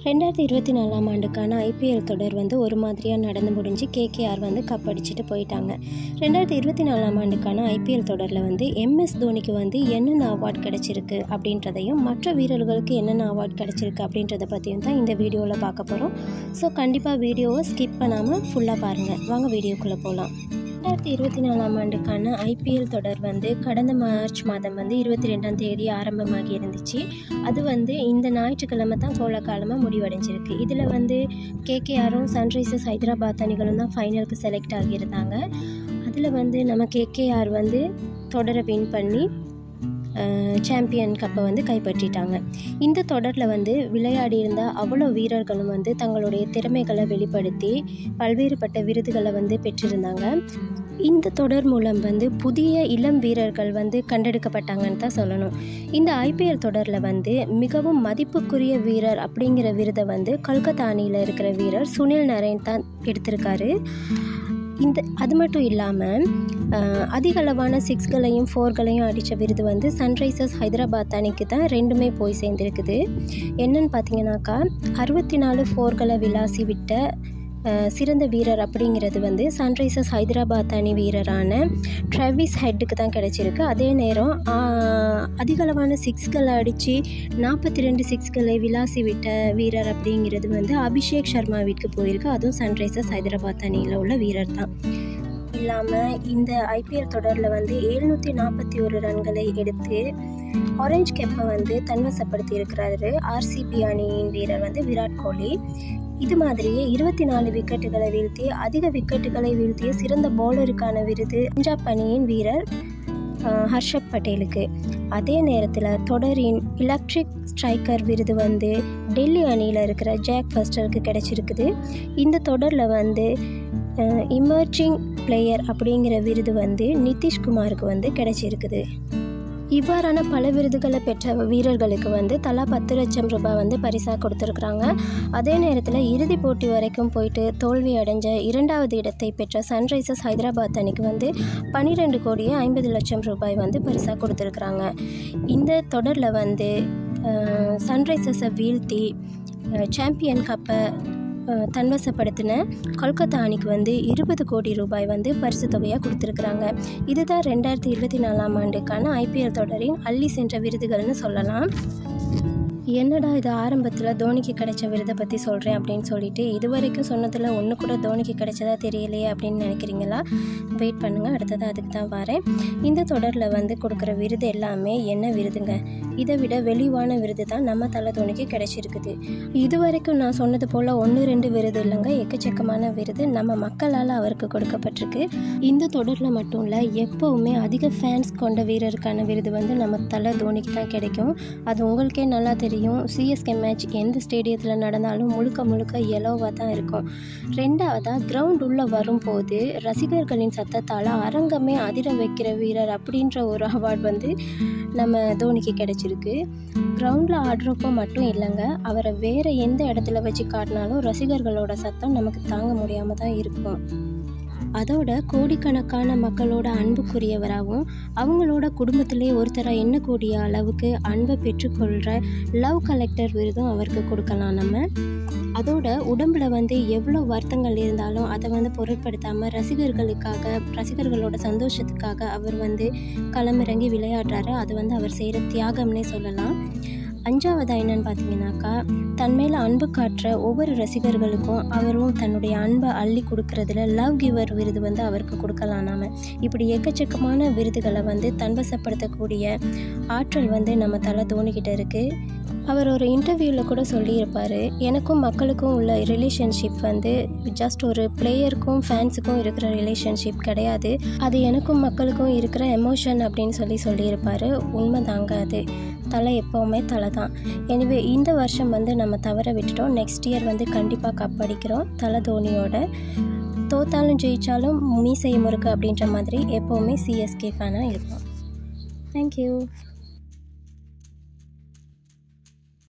ரெண்டாயிரத்தி இருபத்தி நாலாம் ஆண்டுக்கான ஐபிஎல் தொடர் வந்து ஒரு மாதிரியாக நடந்து முடிஞ்சு கேகேஆர் வந்து கப் அடிச்சுட்டு போயிட்டாங்க ரெண்டாயிரத்தி இருபத்தி நாலாம் ஆண்டுக்கான ஐபிஎல் தொடரில் வந்து எம்எஸ் தோனிக்கு வந்து என்னென்ன அவார்ட் கிடச்சிருக்கு அப்படின்றதையும் மற்ற வீரர்களுக்கு என்னென்ன அவார்ட் கிடச்சிருக்கு அப்படின்றத பற்றியும் தான் இந்த வீடியோவில் பார்க்க போகிறோம் ஸோ கண்டிப்பாக வீடியோவை ஸ்கிப் பண்ணாமல் ஃபுல்லாக பாருங்கள் வாங்க வீடியோக்குள்ளே போகலாம் ரெண்டாயிரத்தி இருபத்தி நாலாம் ஆண்டுக்கான ஐபிஎல் தொடர் வந்து கடந்த மார்ச் மாதம் வந்து இருபத்தி ரெண்டாம் தேதி ஆரம்பமாகி இருந்துச்சு அது வந்து இந்த ஞாயிற்றுக்கிழமை தான் கோலக்காலமாக முடிவடைஞ்சிருக்கு இதில் வந்து கேகேஆரும் சன்ரைசர்ஸ் ஹைதராபாத் அணிகளும் தான் ஃபைனலுக்கு செலக்ட் ஆகியிருந்தாங்க அதில் வந்து நம்ம கேகேஆர் வந்து தொடரை வின் பண்ணி சாம்பியன் கப்பை வந்து கைப்பற்றிட்டாங்க இந்த தொடரில் வந்து விளையாடி இருந்த அவ்வளோ வீரர்களும் வந்து தங்களுடைய திறமைகளை வெளிப்படுத்தி பல்வேறுபட்ட விருதுகளை வந்து பெற்றிருந்தாங்க இந்த தொடர் மூலம் வந்து புதிய இளம் வீரர்கள் வந்து கண்டெடுக்கப்பட்டாங்கன்னு தான் சொல்லணும் இந்த ஐபிஎல் தொடரில் வந்து மிகவும் மதிப்புக்குரிய வீரர் அப்படிங்கிற விருதை வந்து கல்கத்தா அணியில் இருக்கிற வீரர் சுனில் நரேன் தான் எடுத்திருக்காரு இந்த அது மட்டும் இல்லாமல் அதிக அளவான சிக்ஸ்களையும் ஃபோர்களையும் அடித்த விருது வந்து சன்ரைசர்ஸ் ஹைதராபாத் அணிக்கு தான் ரெண்டுமே போய் சேர்ந்துருக்குது என்னன்னு பார்த்தீங்கன்னாக்கா அறுபத்தி நாலு ஃபோர்களை விளாசி விட்ட சிறந்த வீரர் அப்படிங்கிறது வந்து சன்ரைசர்ஸ் ஹைதராபாத் அணி வீரரான ட்ரெவிஸ் ஹெட்டுக்கு தான் கிடச்சிருக்கு அதே நேரம் அதிகளவான சிக்ஸ்களை அடித்து நாற்பத்தி ரெண்டு சிக்ஸ்களை விளாசி விட்ட வீரர் அப்படிங்கிறது வந்து அபிஷேக் சர்மாவிற்கு போயிருக்கு அதுவும் சன்ரைசர்ஸ் ஹைதராபாத் அணியில் உள்ள வீரர் தான் இல்லாமல் இந்த ஐபிஎல் தொடரில் வந்து எழுநூற்றி நாற்பத்தி ஒரு ரன்களை எடுத்து ஆரஞ்ச் கேப்பை வந்து தன்வசப்படுத்தி இருக்கிறாரு ஆர்சிபி அணியின் வீரர் வந்து விராட் கோலி இது மாதிரியே இருபத்தி நாலு விக்கெட்டுகளை வீழ்த்தி அதிக விக்கெட்டுகளை வீழ்த்திய சிறந்த பவுலருக்கான விருது பஞ்சாப் அணியின் வீரர் ஹர்ஷப் பட்டேலுக்கு அதே நேரத்தில் தொடரின் எலக்ட்ரிக் ஸ்ட்ரைக்கர் விருது வந்து டெல்லி அணியில் இருக்கிற ஜாக் ஃபஸ்டருக்கு கிடச்சிருக்குது இந்த தொடரில் வந்து இமர்ஜிங் பிளேயர் அப்படிங்கிற விருது வந்து நிதிஷ்குமாருக்கு வந்து கிடைச்சிருக்குது இவ்வாறான பல விருதுகளை பெற்ற வீரர்களுக்கு வந்து தலா பத்து லட்சம் ரூபாய் வந்து பரிசாக கொடுத்துருக்குறாங்க அதே நேரத்தில் இறுதிப் போட்டி வரைக்கும் போயிட்டு தோல்வி அடைஞ்ச இரண்டாவது இடத்தை பெற்ற சன்ரைசர்ஸ் ஹைதராபாத் அணிக்கு வந்து பன்னிரெண்டு கோடியே ஐம்பது லட்சம் ரூபாய் வந்து பரிசாக கொடுத்துருக்குறாங்க இந்த தொடரில் வந்து சன்ரைசர்ஸை வீழ்த்தி சாம்பியன் கப்பை தன்வசப்படுத்தின கொல்கத்தா அணிக்கு வந்து இருபது கோடி ரூபாய் வந்து பரிசு தொகையாக கொடுத்துருக்குறாங்க இதுதான் ரெண்டாயிரத்தி இருபத்தி நாலாம் ஆண்டுக்கான ஐபிஎல் தொடரின் அள்ளி சென்ற விருதுகள்னு சொல்லலாம் என்னடா இது ஆரம்பத்தில் தோனிக்கு கிடைச்ச விருதை பற்றி சொல்கிறேன் அப்படின்னு சொல்லிட்டு இது வரைக்கும் சொன்னதில் ஒன்று கூட தோனிக்கு கிடைச்சதா தெரியலையே அப்படின்னு நினைக்கிறீங்களா வெயிட் பண்ணுங்கள் அடுத்ததாக அதுக்கு தான் வரேன் இந்த தொடரில் வந்து கொடுக்குற விருது எல்லாமே என்ன விருதுங்க இதை விட வெளிவான விருது தான் நம்ம தலை தோனிக்கு கிடைச்சிருக்குது இது வரைக்கும் நான் சொன்னது போல் ஒன்று ரெண்டு விருது இல்லைங்க எக்கச்சக்கமான விருது நம்ம மக்களால் அவருக்கு கொடுக்கப்பட்டிருக்கு இந்த தொடரில் மட்டும் இல்லை எப்போவுமே அதிக ஃபேன்ஸ் கொண்ட வீரருக்கான விருது வந்து நம்ம தலை தோனிக்கு தான் கிடைக்கும் அது உங்களுக்கே நல்லா தெரியும் தெரியும் சிஎஸ்கே மேட்ச் எந்த ஸ்டேடியத்தில் நடந்தாலும் முழுக்க முழுக்க எலோவாக தான் இருக்கும் ரெண்டாவதாக கிரவுண்ட் உள்ளே வரும்போது ரசிகர்களின் சத்தத்தால் அரங்கமே அதிர வைக்கிற வீரர் அப்படின்ற ஒரு அவார்ட் வந்து நம்ம தோனிக்கு கிடைச்சிருக்கு கிரவுண்டில் ஆடுறப்போ மட்டும் இல்லைங்க அவரை வேறு எந்த இடத்துல வச்சு காட்டினாலும் ரசிகர்களோட சத்தம் நமக்கு தாங்க முடியாமல் தான் இருக்கும் அதோட கோடிக்கணக்கான மக்களோட அன்புக்குரியவராகவும் அவங்களோட குடும்பத்திலே ஒருத்தராக எண்ணக்கூடிய அளவுக்கு அன்பை பெற்றுக்கொள்கிற லவ் கலெக்டர் விருதும் அவருக்கு கொடுக்கலாம் நம்ம அதோட உடம்புல வந்து எவ்வளோ வருத்தங்கள் இருந்தாலும் அதை வந்து பொருட்படுத்தாமல் ரசிகர்களுக்காக ரசிகர்களோட சந்தோஷத்துக்காக அவர் வந்து களமிறங்கி விளையாடுறாரு அது வந்து அவர் செய்கிற தியாகம்னே சொல்லலாம் அஞ்சாவதாக என்னன்னு பார்த்தீங்கன்னாக்கா தன் மேலே அன்பு காட்டுற ஒவ்வொரு ரசிகர்களுக்கும் அவரும் தன்னுடைய அன்பை அள்ளி கொடுக்கறதுல லவ் கிவர் விருது வந்து அவருக்கு கொடுக்கலாம் நாம இப்படி எக்கச்சக்கமான விருதுகளை வந்து தன்வசப்படுத்தக்கூடிய ஆற்றல் வந்து நம்ம தலை தோணிக்கிட்டு இருக்குது அவர் ஒரு இன்டர்வியூவில் கூட சொல்லியிருப்பார் எனக்கும் மக்களுக்கும் உள்ள ரிலேஷன்ஷிப் வந்து ஜஸ்ட் ஒரு பிளேயருக்கும் ஃபேன்ஸுக்கும் இருக்கிற ரிலேஷன்ஷிப் கிடையாது அது எனக்கும் மக்களுக்கும் இருக்கிற எமோஷன் அப்படின்னு சொல்லி சொல்லியிருப்பார் உண்மைதாங்க அது தலை எப்போவுமே தலை தான் எனிவே இந்த வருஷம் வந்து நம்ம தவற விட்டுட்டோம் நெக்ஸ்ட் இயர் வந்து கண்டிப்பாக கப் அடிக்கிறோம் தலை தோனியோட தோத்தாலும் ஜெயித்தாலும் மீசை முறுக்கு அப்படின்ற மாதிரி எப்போவுமே சிஎஸ்கே ஃபேனாக இருப்போம் தேங்க்யூ